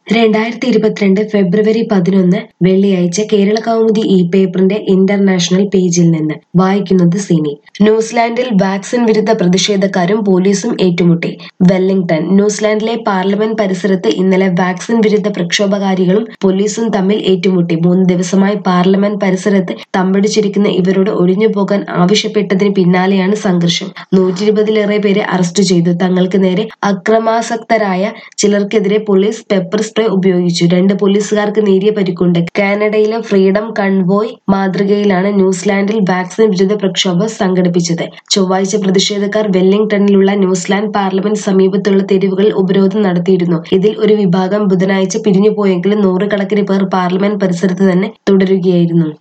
രണ്ടായിരത്തി ഇരുപത്തിരണ്ട് ഫെബ്രുവരി പതിനൊന്ന് വെള്ളിയാഴ്ച കേരള കൗമുദി ഇ പേപ്പറിന്റെ ഇന്റർനാഷണൽ പേജിൽ നിന്ന് വായിക്കുന്നത് സിനി ന്യൂസിലാൻഡിൽ വാക്സിൻ വിരുദ്ധ പ്രതിഷേധക്കാരും പോലീസും ഏറ്റുമുട്ടി വെല്ലിംഗ്ടൺ ന്യൂസിലാൻഡിലെ പാർലമെന്റ് പരിസരത്ത് ഇന്നലെ വാക്സിൻ വിരുദ്ധ പ്രക്ഷോഭകാരികളും പോലീസും തമ്മിൽ ഏറ്റുമുട്ടി മൂന്ന് ദിവസമായി പാർലമെന്റ് പരിസരത്ത് തമ്പടിച്ചിരിക്കുന്ന ഇവരോട് ഒഴിഞ്ഞുപോകാൻ ആവശ്യപ്പെട്ടതിന് പിന്നാലെയാണ് സംഘർഷം നൂറ്റി ഇരുപതിലേറെ പേരെ അറസ്റ്റ് ചെയ്തു തങ്ങൾക്ക് നേരെ അക്രമാസക്തരായ ചിലർക്കെതിരെ പോലീസ് പെപ്പർ സ്പ്രേ ഉപയോഗിച്ചു രണ്ട് പോലീസുകാർക്ക് നേരിയ പരിക്കുണ്ട് കാനഡയിലെ ഫ്രീഡം കൺവോയ് മാതൃകയിലാണ് ന്യൂസിലാൻഡിൽ വാക്സിൻ വിരുദ്ധ പ്രക്ഷോഭം സംഘടിപ്പിച്ചത് ചൊവ്വാഴ്ച പ്രതിഷേധക്കാർ വെല്ലിംഗ്ടണിലുള്ള ന്യൂസിലാൻഡ് പാർലമെന്റ് സമീപത്തുള്ള തെരുവുകളിൽ ഉപരോധം നടത്തിയിരുന്നു ഇതിൽ ഒരു വിഭാഗം ബുധനാഴ്ച പിരിഞ്ഞുപോയെങ്കിലും നൂറുകണക്കിന് പേർ പാർലമെന്റ് പരിസരത്ത് തന്നെ തുടരുകയായിരുന്നു